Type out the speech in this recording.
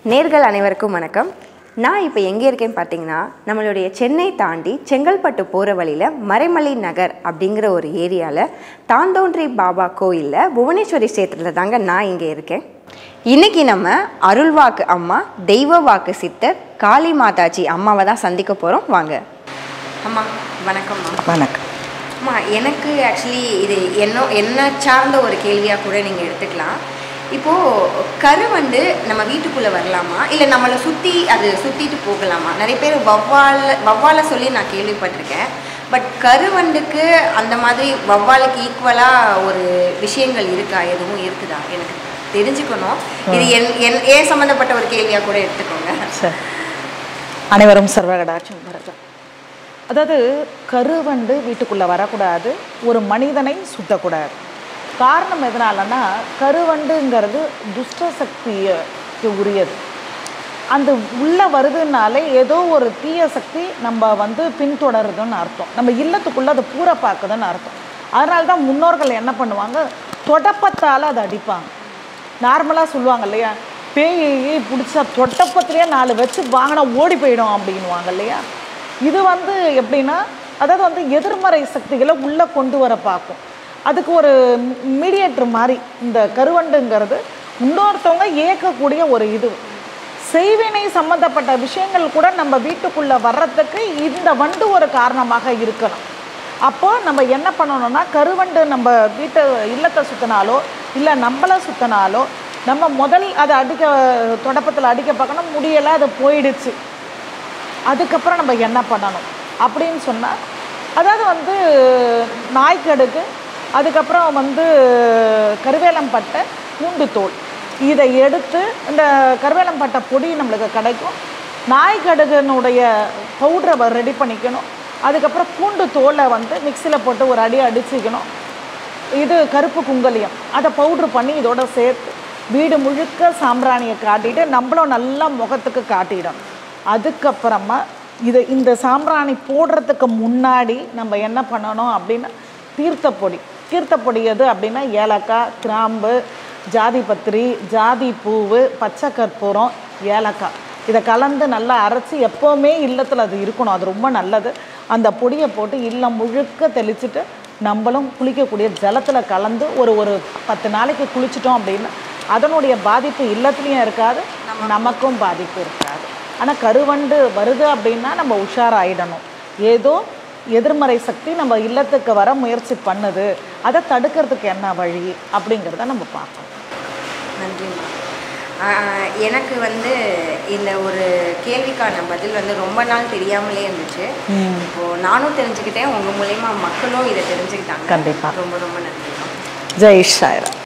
நேர்கள் அனைவருக்கும் வணக்கம் நான் இப்போ எங்கே இருக்கேன்னு பார்த்தீங்கன்னா நம்மளுடைய சென்னை தாண்டி செங்கல்பட்டு போகிற வழியில் மறைமலை நகர் அப்படிங்கிற ஒரு ஏரியாவில் தாந்தோன்றி பாபா கோயிலில் புவனேஸ்வரி கஷேத்திரத்தில் தாங்க நான் இங்கே இருக்கேன் இன்னைக்கு நம்ம அருள்வாக்கு அம்மா தெய்வ வாக்கு சித்தர் காளி மாதாஜி அம்மாவை தான் சந்திக்க போகிறோம் வாங்க அம்மா வணக்கம்மா வணக்கம் அம்மா எனக்கு ஆக்சுவலி இது என்ன என்ன சார்ந்த ஒரு கேள்வியாக கூட நீங்கள் எடுத்துக்கலாம் இப்போது கரு வந்து நம்ம வீட்டுக்குள்ளே வரலாமா இல்லை நம்மளை சுற்றி அது சுற்றிட்டு போகலாமா நிறைய பேர் வவ்வால் வவ்வாலை சொல்லி நான் கேள்விப்பட்டிருக்கேன் பட் கருவண்டுக்கு அந்த மாதிரி வவ்வாலுக்கு ஈக்குவலாக ஒரு விஷயங்கள் இருக்கா எதுவும் இருக்குதா எனக்கு தெரிஞ்சுக்கணும் இது என் என் ஏன் சம்மந்தப்பட்ட ஒரு கேள்வியாக கூட எடுத்துக்கோங்க சரி அனைவரும் சர்வகடாட்சம் பரதம் அதாவது கருவண்டு வீட்டுக்குள்ளே வரக்கூடாது ஒரு மனிதனை சுத்தக்கூடாது காரணம் எதனாலன்னா கருவண்டுங்கிறது துஷ்ட சக்திக்கு உரியது அந்த உள்ளே வருதுனாலே ஏதோ ஒரு தீய சக்தி நம்ம வந்து பின்தொடருதுன்னு அர்த்தம் நம்ம இல்லத்துக்குள்ளே அதை பூர பார்க்குதுன்னு அர்த்தம் அதனால தான் முன்னோர்கள் என்ன பண்ணுவாங்க தொடப்பத்தால் அதை அடிப்பாங்க நார்மலாக சொல்லுவாங்க இல்லையா பேயை பிடிச்சா தொட்டப்பத்திலேயே நாலு வச்சு வாங்கினா ஓடி போயிடும் அப்படின்வாங்க இல்லையா இது வந்து எப்படின்னா அதாவது வந்து எதிர்மறை சக்திகளை உள்ளே கொண்டு வர பார்க்கும் அதுக்கு ஒரு மீடியேட்டர் மாதிரி இந்த கருவண்டுங்கிறது இன்னொருத்தவங்க இயக்கக்கூடிய ஒரு இது செய்வினை சம்மந்தப்பட்ட விஷயங்கள் கூட நம்ம வீட்டுக்குள்ளே வர்றதுக்கு இந்த வண்டு ஒரு காரணமாக இருக்கலாம் அப்போ நம்ம என்ன பண்ணணும்னா கருவண்டு நம்ம வீட்டை இல்லத்தை சுற்றினாலோ இல்லை நம்மளை சுற்றினாலோ நம்ம முதல் அதை அடிக்க தொடப்பத்தில் அடிக்க பார்க்கணும் முடியலை அது போயிடுச்சு அதுக்கப்புறம் நம்ம என்ன பண்ணணும் அப்படின்னு சொன்னால் அதாவது வந்து நாய்க்கடுக்கு அதுக்கப்புறம் வந்து கருவேலம்பட்டை பூண்டு தோல் இதை எடுத்து இந்த கருவேலம்பட்டை பொடி நம்மளுக்கு கிடைக்கும் நாய்க்கடுகுனுடைய பவுடரை ரெடி பண்ணிக்கணும் அதுக்கப்புறம் பூண்டு தோலை வந்து மிக்சியில் போட்டு ஒரு அடி அடிச்சுக்கணும் இது கருப்பு குங்கலியம் அதை பவுட்ரு பண்ணி இதோட சேர்த்து வீடு முழுக்க சாம்பிராணியை காட்டிட்டு நம்மளும் நல்லா முகத்துக்கு காட்டிடணும் அதுக்கப்புறமா இது இந்த சாம்பிராணி போடுறதுக்கு முன்னாடி நம்ம என்ன பண்ணணும் அப்படின்னா தீர்த்தப்பொடி தீர்த்தப்பொடி எது அப்படின்னா ஏலக்காய் கிராம்பு ஜாதி பத்திரி ஜாதி பூவு பச்சை கற்பூரம் ஏலக்காய் இதை கலந்து நல்லா அரைச்சி எப்போவுமே இல்லத்தில் அது இருக்கணும் அது ரொம்ப நல்லது அந்த பொடியை போட்டு இல்லம் முழுக்க தெளிச்சுட்டு நம்மளும் குளிக்கக்கூடிய ஜலத்தில் கலந்து ஒரு ஒரு பத்து நாளைக்கு குளிச்சிட்டோம் அப்படின்னா அதனுடைய பாதிப்பு இல்லத்துலேயும் இருக்காது நமக்கும் பாதிப்பு இருக்காது ஆனால் கருவண்டு வருது அப்படின்னா நம்ம உஷாராயிடணும் ஏதோ எதிர்மறை சக்தி நம்ம இல்லத்துக்கு வர முயற்சி பண்ணுது அதை தடுக்கிறதுக்கு என்ன வழி அப்படிங்கிறத நம்ம பார்க்கணும் நன்றிம்மா ஆஹ் எனக்கு வந்து இந்த ஒரு கேள்விக்கான பதில் வந்து ரொம்ப நாள் தெரியாமலே இருந்துச்சு இப்போ நானும் தெரிஞ்சுக்கிட்டேன் உங்க மூலயமா மக்களும் இதை தெரிஞ்சுக்கிட்டாங்க கண்டிப்பா. ரொம்ப ரொம்ப நன்றிம்மா ஜெய் ஷாயரா